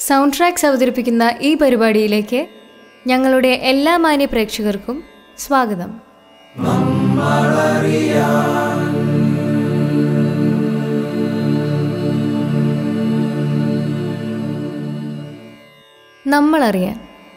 sound tracks അവതരിപ്പിക്കുന്ന ഈ പരിപാടിയിലേക്ക് ഞങ്ങളുടെ എല്ലാ മാന്യ പ്രേക്ഷകർക്കും സ്വാഗതം നമ്മളറിയാൻ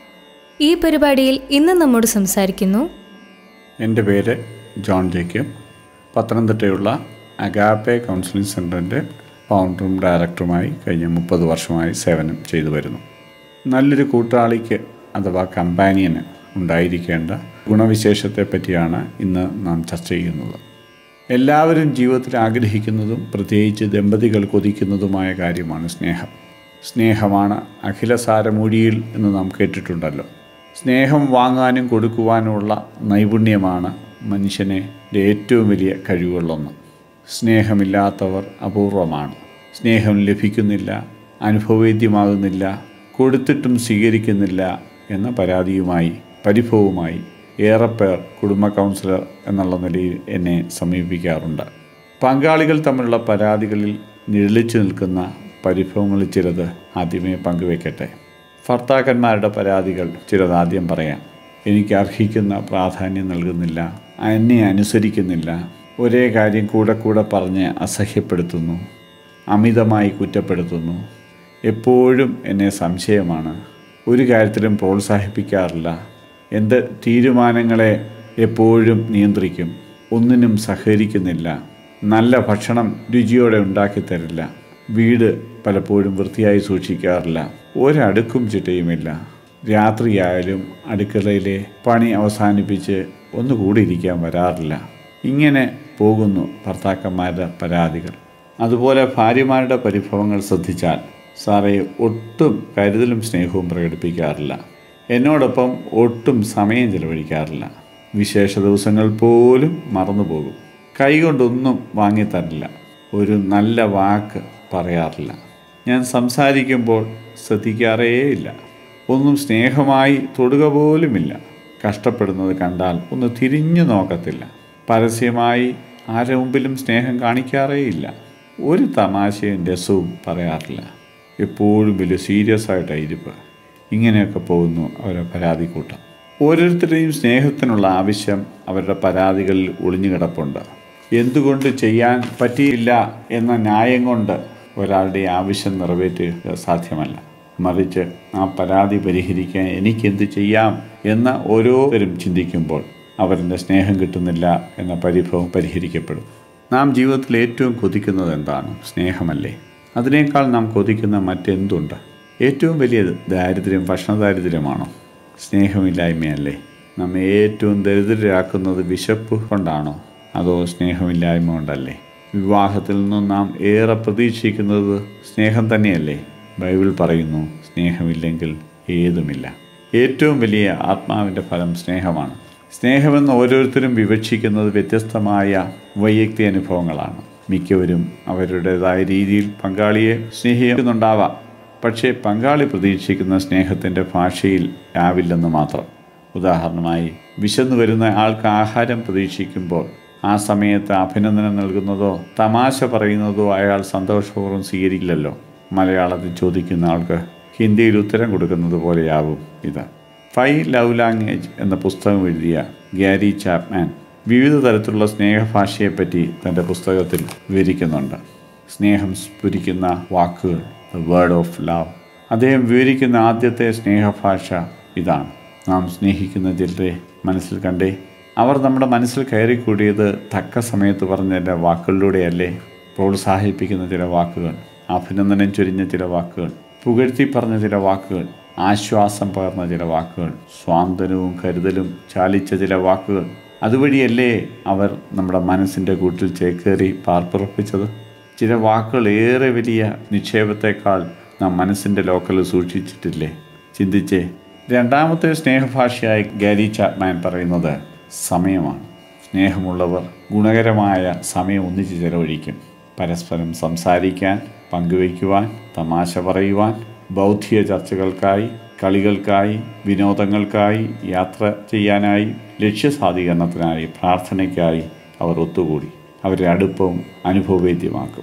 ഈ പരിപാടിയിൽ ഇന്ന് നമ്മോട് സംസാരിക്കുന്നു എൻ്റെ പേര് ജോൺ ജേക്കബ് പത്തനംതിട്ടയുള്ള അഗാപ്പെ കൗൺസിലിംഗ് സെൻറ്ററിൻ്റെ ഫൗണ്ടറും ഡയറക്ടറുമായി കഴിഞ്ഞ മുപ്പത് വർഷമായി സേവനം ചെയ്തു വരുന്നു നല്ലൊരു കൂട്ടാളിക്ക് അഥവാ കമ്പാനിയന് ഉണ്ടായിരിക്കേണ്ട ഗുണവിശേഷത്തെ പറ്റിയാണ് ഇന്ന് നാം ചർച്ച ചെയ്യുന്നത് എല്ലാവരും ജീവിതത്തിൽ ആഗ്രഹിക്കുന്നതും പ്രത്യേകിച്ച് ദമ്പതികൾ കൊതിക്കുന്നതുമായ കാര്യമാണ് സ്നേഹം സ്നേഹമാണ് അഖിലസാരമൂഴിയിൽ എന്ന് നാം കേട്ടിട്ടുണ്ടല്ലോ സ്നേഹം വാങ്ങാനും കൊടുക്കുവാനുമുള്ള നൈപുണ്യമാണ് മനുഷ്യനെ ഏറ്റവും വലിയ കഴിവുകളൊന്ന് സ്നേഹമില്ലാത്തവർ അപൂർവമാണ് സ്നേഹം ലഭിക്കുന്നില്ല അനുഭവവേദ്യമാകുന്നില്ല കൊടുത്തിട്ടും സ്വീകരിക്കുന്നില്ല എന്ന പരാതിയുമായി പരിഭവവുമായി ഏറെ പേർ കുടുംബ കൗൺസിലർ എന്നുള്ള നിലയിൽ എന്നെ സമീപിക്കാറുണ്ട് പങ്കാളികൾ തമ്മിലുള്ള പരാതികളിൽ നിഴലിച്ചു നിൽക്കുന്ന പരിഭവങ്ങളിൽ ചിലത് ആദ്യമേ പങ്കുവെക്കട്ടെ ഭർത്താക്കന്മാരുടെ പരാതികൾ ചിലത് ആദ്യം പറയാം എനിക്ക് അർഹിക്കുന്ന പ്രാധാന്യം നൽകുന്നില്ല എന്നെ അനുസരിക്കുന്നില്ല ഒരേ കാര്യം കൂടെ കൂടെ പറഞ്ഞ് അസഹ്യപ്പെടുത്തുന്നു അമിതമായി കുറ്റപ്പെടുത്തുന്നു എപ്പോഴും എന്നെ സംശയമാണ് ഒരു കാര്യത്തിലും പ്രോത്സാഹിപ്പിക്കാറില്ല എൻ്റെ തീരുമാനങ്ങളെ എപ്പോഴും നിയന്ത്രിക്കും ഒന്നിനും സഹകരിക്കുന്നില്ല നല്ല ഭക്ഷണം രുചിയോടെ ഉണ്ടാക്കി തരില്ല വീട് പലപ്പോഴും വൃത്തിയായി സൂക്ഷിക്കാറില്ല ഒരടുക്കും ചിട്ടയുമില്ല രാത്രിയായാലും അടുക്കളയിലെ പണി അവസാനിപ്പിച്ച് ഒന്നുകൂടി ഇരിക്കാൻ വരാറില്ല ഇങ്ങനെ പോകുന്നു ഭർത്താക്കന്മാരുടെ പരാതികൾ അതുപോലെ ഭാര്യമാരുടെ പരിഭവങ്ങൾ ശ്രദ്ധിച്ചാൽ സാറേ ഒട്ടും കരുതലും സ്നേഹവും പ്രകടിപ്പിക്കാറില്ല എന്നോടൊപ്പം ഒട്ടും സമയം ചെലവഴിക്കാറില്ല വിശേഷ ദിവസങ്ങൾ പോലും മറന്നുപോകും കൈകൊണ്ടൊന്നും വാങ്ങിത്തരില്ല ഒരു നല്ല വാക്ക് പറയാറില്ല ഞാൻ സംസാരിക്കുമ്പോൾ ശ്രദ്ധിക്കാറേയില്ല ഒന്നും സ്നേഹമായി തൊടുക പോലുമില്ല കഷ്ടപ്പെടുന്നത് കണ്ടാൽ ഒന്ന് തിരിഞ്ഞു നോക്കത്തില്ല പരസ്യമായി ആരുടെ മുമ്പിലും സ്നേഹം കാണിക്കാറേയില്ല ഒരു തമാശയും രസവും പറയാറില്ല എപ്പോഴും വലിയ സീരിയസ് ആയിട്ടാണ് ഇരിപ്പ് ഇങ്ങനെയൊക്കെ പോകുന്നു അവരുടെ പരാതിക്കൂട്ടം ഓരോരുത്തരുടെയും സ്നേഹത്തിനുള്ള ആവശ്യം അവരുടെ പരാതികളിൽ ഒളിഞ്ഞു കിടപ്പുണ്ട് എന്തുകൊണ്ട് ചെയ്യാൻ പറ്റിയില്ല എന്ന ന്യായം കൊണ്ട് ഒരാളുടെ ആവശ്യം നിറവേറ്റുക സാധ്യമല്ല മറിച്ച് ആ പരാതി പരിഹരിക്കാൻ എനിക്കെന്ത് ചെയ്യാം എന്ന് ഓരോരുത്തരും ചിന്തിക്കുമ്പോൾ അവരുടെ സ്നേഹം കിട്ടുന്നില്ല എന്ന പരിഭവം പരിഹരിക്കപ്പെടും നാം ജീവിതത്തിൽ ഏറ്റവും കൊതിക്കുന്നത് എന്താണ് സ്നേഹമല്ലേ അതിനേക്കാൾ നാം കൊതിക്കുന്ന മറ്റെന്തുണ്ട് ഏറ്റവും വലിയ ദാരിദ്ര്യം ഭക്ഷണദാരിദ്ര്യമാണോ സ്നേഹമില്ലായ്മയല്ലേ നമ്മെ ഏറ്റവും ദരിദ്രരാക്കുന്നത് വിശപ്പ് കൊണ്ടാണോ അതോ സ്നേഹമില്ലായ്മ കൊണ്ടല്ലേ വിവാഹത്തിൽ നിന്നും നാം ഏറെ പ്രതീക്ഷിക്കുന്നത് സ്നേഹം തന്നെയല്ലേ ബൈബിൾ പറയുന്നു സ്നേഹമില്ലെങ്കിൽ ഏതുമില്ല ഏറ്റവും വലിയ ആത്മാവിൻ്റെ ഫലം സ്നേഹമാണ് സ്നേഹമെന്ന് ഓരോരുത്തരും വിവക്ഷിക്കുന്നത് വ്യത്യസ്തമായ വൈയക്തിക അനുഭവങ്ങളാണ് മിക്കവരും അവരുടേതായ രീതിയിൽ പങ്കാളിയെ സ്നേഹിക്കുന്നുണ്ടാവാം പക്ഷേ പങ്കാളി പ്രതീക്ഷിക്കുന്ന സ്നേഹത്തിൻ്റെ ഭാഷയിൽ ആവില്ലെന്ന് മാത്രം ഉദാഹരണമായി വിശന്നു വരുന്ന ആൾക്ക് ആഹാരം പ്രതീക്ഷിക്കുമ്പോൾ ആ സമയത്ത് അഭിനന്ദനം നൽകുന്നതോ തമാശ പറയുന്നതോ അയാൾ സന്തോഷപൂർവ്വം സ്വീകരിക്കില്ലല്ലോ മലയാളത്തിൽ ചോദിക്കുന്ന ആൾക്ക് ഹിന്ദിയിൽ ഉത്തരം കൊടുക്കുന്നത് പോലെയാവും ഇത് ഫൈവ് ലവ് ലാംഗ്വേജ് എന്ന പുസ്തകം എഴുതിയ ഗ്യാരി ചാപ്മാൻ വിവിധ തരത്തിലുള്ള സ്നേഹഭാഷയെപ്പറ്റി തൻ്റെ പുസ്തകത്തിൽ വിവരിക്കുന്നുണ്ട് സ്നേഹം സ്ഫുരിക്കുന്ന വാക്കുകൾ ദ വേർഡ് ഓഫ് ലവ് അദ്ദേഹം വിവരിക്കുന്ന ആദ്യത്തെ സ്നേഹഭാഷ ഇതാണ് നാം സ്നേഹിക്കുന്ന ചിലരെ മനസ്സിൽ കണ്ടേ അവർ നമ്മുടെ മനസ്സിൽ കയറിക്കൂടിയത് തക്ക സമയത്ത് പറഞ്ഞ ചില വാക്കുകളിലൂടെയല്ലേ പ്രോത്സാഹിപ്പിക്കുന്ന ചില വാക്കുകൾ അഭിനന്ദനം ചൊരിഞ്ഞ ചില വാക്കുകൾ പുകഴ്ത്തി പറഞ്ഞ ചില വാക്കുകൾ ആശ്വാസം പകർന്ന ചില വാക്കുകൾ സ്വാന്തനവും കരുതലും ചാലിച്ച ചില വാക്കുകൾ അതുവഴിയല്ലേ അവർ നമ്മുടെ മനസ്സിൻ്റെ കൂട്ടിൽ ചേക്കേറി പാർപ്പുറപ്പിച്ചത് ചില വാക്കുകൾ ഏറെ വലിയ നിക്ഷേപത്തെക്കാൾ നാം മനസ്സിൻ്റെ ലോക്കലിൽ സൂക്ഷിച്ചിട്ടില്ലേ ചിന്തിച്ചേ രണ്ടാമത്തെ സ്നേഹഭാഷയായി ഗാരി ചാപ്മാൻ പറയുന്നത് സമയമാണ് സ്നേഹമുള്ളവർ ഗുണകരമായ സമയം ഒന്നിച്ച് ചെലവഴിക്കും പരസ്പരം സംസാരിക്കാൻ പങ്കുവയ്ക്കുവാൻ തമാശ പറയുവാൻ ബൗദ്ധിക ചർച്ചകൾക്കായി കളികൾക്കായി വിനോദങ്ങൾക്കായി യാത്ര ചെയ്യാനായി ലക്ഷ്യസാധീകരണത്തിനായി പ്രാർത്ഥനയ്ക്കായി അവർ ഒത്തുകൂടി അവരുടെ അടുപ്പവും അനുഭവവേദ്യമാക്കും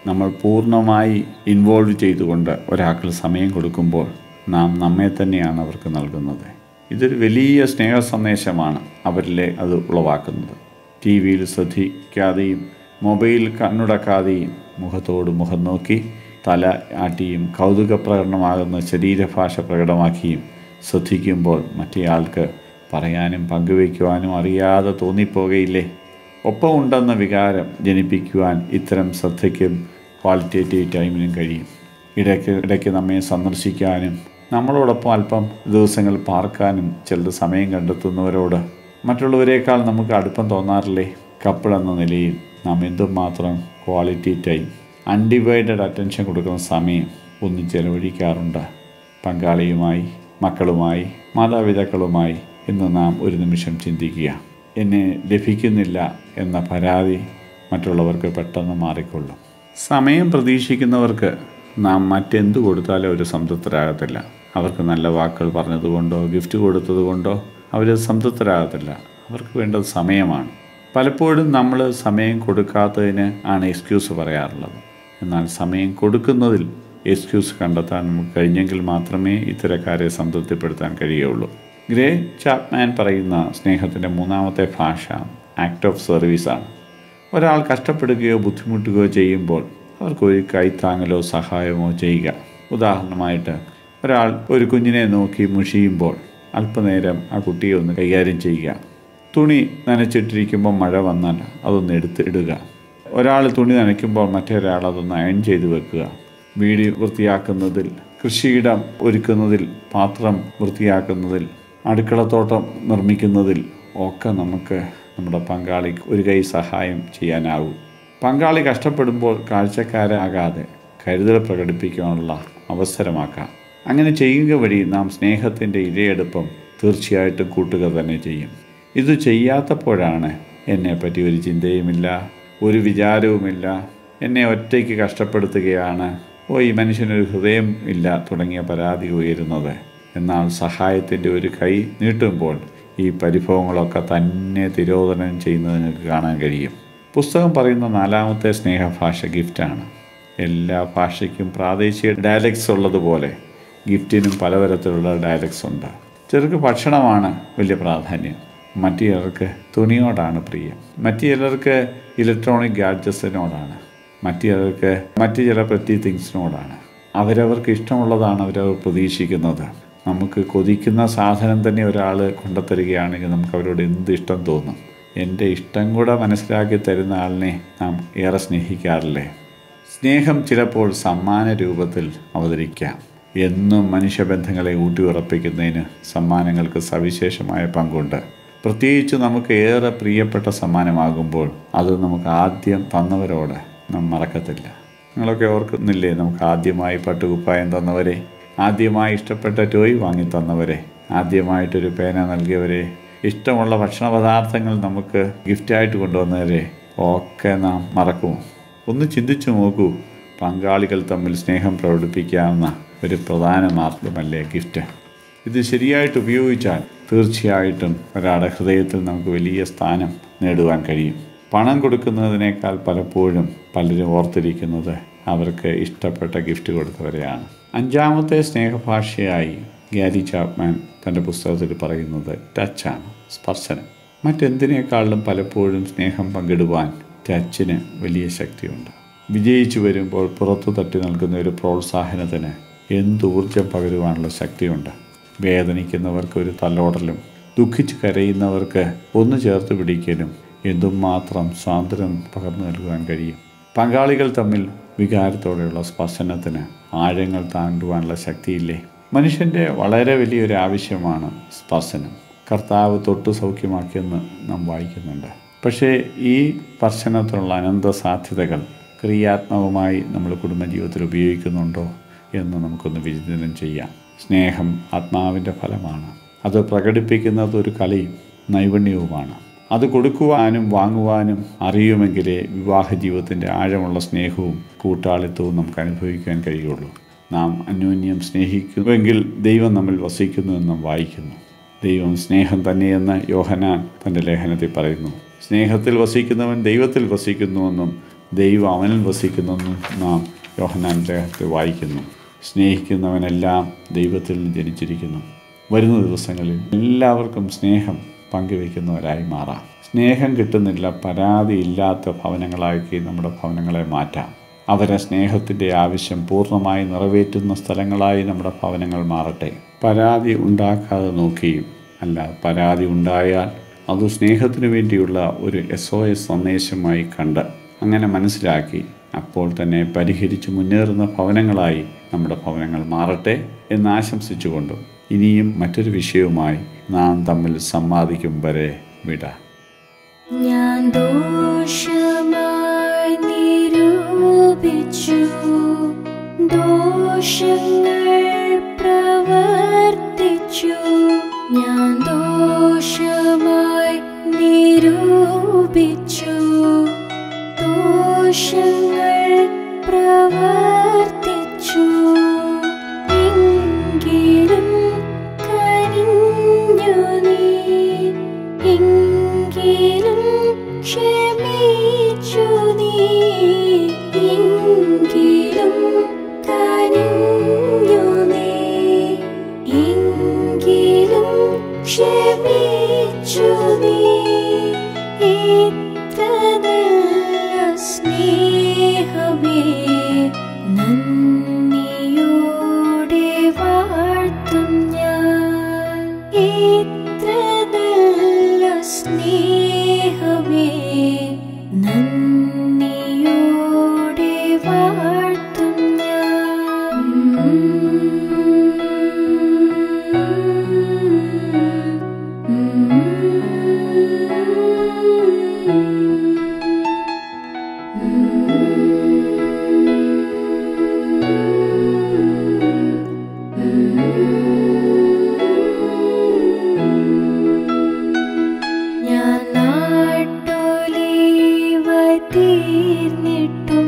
നമ്മൾ പൂർണ്ണമായി ഇൻവോൾവ് ചെയ്തുകൊണ്ട് ഒരാൾക്ക് സമയം കൊടുക്കുമ്പോൾ നാം നമ്മെ തന്നെയാണ് അവർക്ക് നൽകുന്നത് ഇതൊരു വലിയ സ്നേഹ സന്ദേശമാണ് അവരിലെ അത് ഉളവാക്കുന്നത് ടി വിയിൽ ശ്രദ്ധിക്കാതെയും മൊബൈൽ കണ്ണുടക്കാതെയും മുഖത്തോട് മുഖം നോക്കി തല ആട്ടിയും കൗതുക പ്രകടനമാകുന്ന ശരീരഭാഷ പ്രകടമാക്കിയും ശ്രദ്ധിക്കുമ്പോൾ മറ്റേയാൾക്ക് പറയാനും പങ്കുവയ്ക്കുവാനും അറിയാതെ തോന്നിപ്പോകയില്ലേ ഒപ്പമുണ്ടെന്ന വികാരം ജനിപ്പിക്കുവാൻ ഇത്തരം ശ്രദ്ധയ്ക്കും ക്വാളിറ്റേറ്റീവ് ടൈമിനും കഴിയും ഇടയ്ക്ക് ഇടയ്ക്ക് നമ്മെ സന്ദർശിക്കാനും നമ്മളോടൊപ്പം അല്പം ദിവസങ്ങൾ പാർക്കാനും ചിലർ സമയം കണ്ടെത്തുന്നവരോട് മറ്റുള്ളവരെക്കാൾ നമുക്ക് അടുപ്പം തോന്നാറില്ലേ കപ്പിൾ എന്ന നിലയിൽ നാം എന്തുമാത്രം ക്വാളിറ്റി ടൈം അൺഡിവൈഡഡ് അറ്റൻഷൻ കൊടുക്കുന്ന സമയം ഒന്ന് ചെലവഴിക്കാറുണ്ട് പങ്കാളിയുമായി മക്കളുമായി മാതാപിതാക്കളുമായി എന്ന് നാം ഒരു നിമിഷം ചിന്തിക്കുക എന്നെ ലഭിക്കുന്നില്ല എന്ന പരാതി മറ്റുള്ളവർക്ക് പെട്ടെന്ന് മാറിക്കൊള്ളും സമയം പ്രതീക്ഷിക്കുന്നവർക്ക് നാം മറ്റെന്തു കൊടുത്താലും അവർ സംതൃപ്തരാകത്തില്ല അവർക്ക് നല്ല വാക്കുകൾ പറഞ്ഞതുകൊണ്ടോ ഗിഫ്റ്റ് കൊടുത്തതുകൊണ്ടോ അവർ സംതൃപ്തരാകത്തില്ല അവർക്ക് വേണ്ടത് സമയമാണ് പലപ്പോഴും നമ്മൾ സമയം കൊടുക്കാത്തതിന് ആണ് എക്സ്ക്യൂസ് പറയാറുള്ളത് എന്നാൽ സമയം കൊടുക്കുന്നതിൽ എക്സ്ക്യൂസ് കണ്ടെത്താൻ നമുക്ക് കഴിഞ്ഞെങ്കിൽ മാത്രമേ ഇത്തരക്കാരെ സംതൃപ്തിപ്പെടുത്താൻ കഴിയുള്ളൂ ഗ്രേ ചാപ്മാൻ പറയുന്ന സ്നേഹത്തിൻ്റെ മൂന്നാമത്തെ ഭാഷ ആക്ട് ഓഫ് സർവീസാണ് ഒരാൾ കഷ്ടപ്പെടുകയോ ബുദ്ധിമുട്ടുകയോ ചെയ്യുമ്പോൾ അവർക്ക് ഒരു കൈത്താങ്ങലോ സഹായമോ ചെയ്യുക ഉദാഹരണമായിട്ട് ഒരാൾ ഒരു കുഞ്ഞിനെ നോക്കി മുഷിയുമ്പോൾ അല്പനേരം ആ കുട്ടിയെ ഒന്ന് കൈകാര്യം ചെയ്യുക തുണി നനച്ചിട്ടിരിക്കുമ്പോൾ മഴ വന്നാൽ അതൊന്ന് എടുത്ത് ഇടുക ഒരാൾ തുണി നനയ്ക്കുമ്പോൾ മറ്റൊരാൾ അതൊന്ന് അയൺ ചെയ്ത് വെക്കുക വീട് വൃത്തിയാക്കുന്നതിൽ കൃഷിയിടം ഒരുക്കുന്നതിൽ പാത്രം വൃത്തിയാക്കുന്നതിൽ അടുക്കളത്തോട്ടം നിർമ്മിക്കുന്നതിൽ ഒക്കെ നമുക്ക് നമ്മുടെ പങ്കാളിക്ക് ഒരു കൈ സഹായം ചെയ്യാനാവും പങ്കാളി കഷ്ടപ്പെടുമ്പോൾ കാഴ്ചക്കാരാകാതെ കരുതൽ പ്രകടിപ്പിക്കാനുള്ള അവസരമാക്കാം അങ്ങനെ ചെയ്യുക വഴി നാം സ്നേഹത്തിൻ്റെ ഇരയെടുപ്പം തീർച്ചയായിട്ടും കൂട്ടുക തന്നെ ചെയ്യും ഇത് ചെയ്യാത്തപ്പോഴാണ് എന്നെപ്പറ്റി ഒരു ചിന്തയുമില്ല ഒരു വിചാരവുമില്ല എന്നെ ഒറ്റയ്ക്ക് കഷ്ടപ്പെടുത്തുകയാണ് ഓ ഈ മനുഷ്യനൊരു ഹൃദയം ഇല്ല തുടങ്ങിയ പരാതി ഉയരുന്നത് എന്നാൽ സഹായത്തിൻ്റെ ഒരു കൈ നീട്ടുമ്പോൾ ഈ പരിഭവങ്ങളൊക്കെ തന്നെ തിരോധനം ചെയ്യുന്നത് നിങ്ങൾക്ക് കാണാൻ കഴിയും പുസ്തകം പറയുന്ന നാലാമത്തെ സ്നേഹഭാഷ ഗിഫ്റ്റാണ് എല്ലാ ഭാഷയ്ക്കും പ്രാദേശിക ഡയലക്ട്സ് ഉള്ളതുപോലെ ഗിഫ്റ്റിനും പലതരത്തിലുള്ള ഡയലക്ട്സ് ഉണ്ട് ചിലർക്ക് ഭക്ഷണമാണ് വലിയ പ്രാധാന്യം മറ്റു ചിലർക്ക് തുണിയോടാണ് പ്രിയം മറ്റു ചിലർക്ക് ഇലക്ട്രോണിക് ഗാഡ്ജറ്റ്സിനോടാണ് മറ്റു ചിലർക്ക് മറ്റു ചില പ്രറ്റി തിങ്സിനോടാണ് അവരവർക്ക് ഇഷ്ടമുള്ളതാണ് അവരവർ പ്രതീക്ഷിക്കുന്നത് നമുക്ക് കൊതിക്കുന്ന സാധനം തന്നെ ഒരാൾ കൊണ്ടുത്തരികയാണെങ്കിൽ നമുക്ക് അവരോട് എന്ത് ഇഷ്ടം തോന്നും എൻ്റെ ഇഷ്ടം കൂടെ മനസ്സിലാക്കി തരുന്ന ആളിനെ നാം ഏറെ സ്നേഹിക്കാറില്ലേ സ്നേഹം ചിലപ്പോൾ സമ്മാന രൂപത്തിൽ അവതരിക്കാം എന്നും മനുഷ്യബന്ധങ്ങളെ ഊട്ടിയുറപ്പിക്കുന്നതിന് സമ്മാനങ്ങൾക്ക് സവിശേഷമായ പങ്കുണ്ട് പ്രത്യേകിച്ച് നമുക്ക് ഏറെ പ്രിയപ്പെട്ട സമ്മാനമാകുമ്പോൾ അത് നമുക്ക് ആദ്യം തന്നവരോട് നാം മറക്കത്തില്ല നിങ്ങളൊക്കെ ഓർക്കുന്നില്ലേ നമുക്ക് ആദ്യമായി പട്ടുകുപ്പായം തന്നവരെ ആദ്യമായി ഇഷ്ടപ്പെട്ട ടോയ് വാങ്ങി തന്നവരെ ആദ്യമായിട്ടൊരു പേന നൽകിയവരെ ഇഷ്ടമുള്ള ഭക്ഷണ പദാർത്ഥങ്ങൾ നമുക്ക് ഗിഫ്റ്റായിട്ട് കൊണ്ടുവന്നവരെ ഒക്കെ നാം മറക്കുമോ ഒന്ന് ചിന്തിച്ചു നോക്കൂ പങ്കാളികൾ തമ്മിൽ സ്നേഹം പ്രകടിപ്പിക്കാവുന്ന ഒരു പ്രധാന മാർഗമല്ലേ ഗിഫ്റ്റ് ഇത് ശരിയായിട്ട് ഉപയോഗിച്ചാൽ തീർച്ചയായിട്ടും ഒരാളുടെ ഹൃദയത്തിൽ നമുക്ക് വലിയ സ്ഥാനം നേടുവാൻ കഴിയും പണം കൊടുക്കുന്നതിനേക്കാൾ പലപ്പോഴും പലരും ഓർത്തിരിക്കുന്നത് അവർക്ക് ഇഷ്ടപ്പെട്ട ഗിഫ്റ്റ് കൊടുത്തവരെയാണ് അഞ്ചാമത്തെ സ്നേഹഭാഷയായി ഗ്യാരി ചാപ്മാൻ തൻ്റെ പുസ്തകത്തിൽ പറയുന്നത് ടച്ചാണ് സ്പർശനം മറ്റെന്തിനേക്കാളിലും പലപ്പോഴും സ്നേഹം പങ്കിടുവാൻ ടച്ചിന് വലിയ ശക്തിയുണ്ട് വിജയിച്ചു വരുമ്പോൾ പുറത്തു തട്ടി നൽകുന്ന ഒരു പ്രോത്സാഹനത്തിന് എന്ത് ഊർജം പകരുവാനുള്ള ശക്തിയുണ്ട് വേദനിക്കുന്നവർക്ക് ഒരു തലോടലും ദുഃഖിച്ച് കരയുന്നവർക്ക് ഒന്ന് ചേർത്ത് പിടിക്കലും എന്തുമാത്രം സ്വാതന്ത്ര്യം പകർന്നു നൽകുവാൻ കഴിയും പങ്കാളികൾ തമ്മിൽ വികാരത്തോടെയുള്ള സ്പർശനത്തിന് ആഴങ്ങൾ താണ്ടുവാനുള്ള ശക്തിയില്ലേ മനുഷ്യൻ്റെ വളരെ വലിയൊരു ആവശ്യമാണ് സ്പർശനം കർത്താവ് തൊട്ട് സൗഖ്യമാക്കിയെന്ന് നാം വായിക്കുന്നുണ്ട് പക്ഷേ ഈ സ്പർശനത്തിനുള്ള അനന്ത സാധ്യതകൾ ക്രിയാത്മകമായി നമ്മൾ കുടുംബജീവിതത്തിൽ ഉപയോഗിക്കുന്നുണ്ടോ എന്ന് നമുക്കൊന്ന് വിചിന്തനം ചെയ്യാം സ്നേഹം ആത്മാവിൻ്റെ ഫലമാണ് അത് പ്രകടിപ്പിക്കുന്നത് ഒരു കലയും നൈപുണ്യവുമാണ് അത് കൊടുക്കുവാനും വാങ്ങുവാനും അറിയുമെങ്കിലേ വിവാഹ ജീവിതത്തിൻ്റെ ആഴമുള്ള സ്നേഹവും കൂട്ടാളിത്തവും നമുക്ക് അനുഭവിക്കാൻ കഴിയുള്ളൂ നാം അന്യോന്യം സ്നേഹിക്കുമെങ്കിൽ ദൈവം നമ്മിൽ വസിക്കുന്നു എന്ന് നാം വായിക്കുന്നു ദൈവം സ്നേഹം തന്നെയെന്ന് യോഹനാൻ തൻ്റെ ലേഖനത്തിൽ പറയുന്നു സ്നേഹത്തിൽ വസിക്കുന്നവൻ ദൈവത്തിൽ വസിക്കുന്നുവെന്നും ദൈവം അവനിൽ വസിക്കുന്നെന്നും നാം യോഹനാൻ ലേഖത്തെ വായിക്കുന്നു സ്നേഹിക്കുന്നവനെല്ലാം ദൈവത്തിൽ നിന്ന് ജനിച്ചിരിക്കുന്നു വരുന്ന ദിവസങ്ങളിൽ എല്ലാവർക്കും സ്നേഹം പങ്കുവയ്ക്കുന്നവരായി മാറാം സ്നേഹം കിട്ടുന്നില്ല പരാതിയില്ലാത്ത ഭവനങ്ങളാക്കി നമ്മുടെ ഭവനങ്ങളെ മാറ്റാം അവരെ സ്നേഹത്തിൻ്റെ ആവശ്യം പൂർണ്ണമായി നിറവേറ്റുന്ന സ്ഥലങ്ങളായി നമ്മുടെ ഭവനങ്ങൾ മാറട്ടെ പരാതി ഉണ്ടാക്കാതെ നോക്കിയും അല്ല പരാതി ഉണ്ടായാൽ അത് സ്നേഹത്തിനു വേണ്ടിയുള്ള ഒരു എസ് ഒ എസ് സന്ദേശമായി കണ്ട് അങ്ങനെ മനസ്സിലാക്കി അപ്പോൾ തന്നെ പരിഹരിച്ച് മുന്നേറുന്ന ഭവനങ്ങളായി നമ്മുടെ ഭവനങ്ങൾ മാറട്ടെ എന്ന് ആശംസിച്ചുകൊണ്ടും ഇനിയും മറ്റൊരു വിഷയവുമായി നാം തമ്മിൽ സമ്മാദിക്കും വരെ വിട ഞാൻ ദോഷമായി നിരൂപിച്ചു ദോഷങ്ങൾ പ്രവർത്തിച്ചു ഞാൻ ദോഷമായി നിരൂപിച്ചു ദോഷങ്ങൾ പ്രവർത്തിച്ചു എങ്കിലും കനിഞ്ഞു നീ എങ്കിലും ക്ഷമിച്ചു നീ എങ്കിലും കനിഞ്ഞു നീ എങ്കിലും ക്ഷമിച്ചു നീ ഇത്ര നല്ല സ്നേഹമേ നന്ദിയോടെ വാഴ്ത്തും ഞാൻ ഇത്ര നല്ല സ്നേഹമേ നന്ദിയോടെ വാഴ്ത്തും ഞാൻ നാട്ടൊലിവ തീർന്നിട്ടും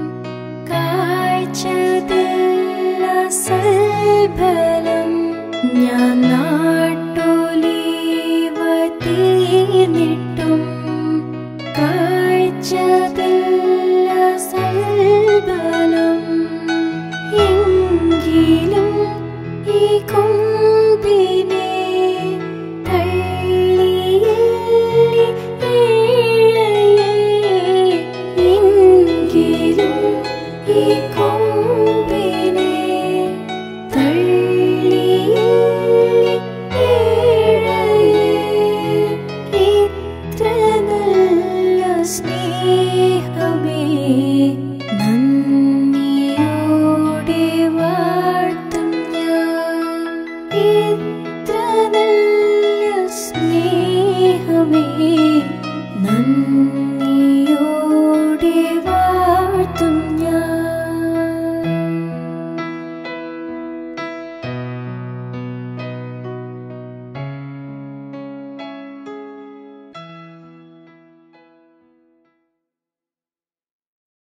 കാഴ്ചതില്ല സൽഫലം ഞാൻ നാട്ടൊലിവ തീർന്നിട്ടും കാഴ്ചതില്ല സൽഫലം എങ്കിലും ഈ കൊമ്പിനെ തള്ളിയില്ലേ എങ്കിലും ഈ കൊമ്പിനെ തള്ളിയില്ലേ ഇത്ര നല്ല സ്നേഹമേ നന്ദിയോടെ വാഴ്ത്തും ഞാൻ ഇത്ര നല്ല സ്നേഹമേ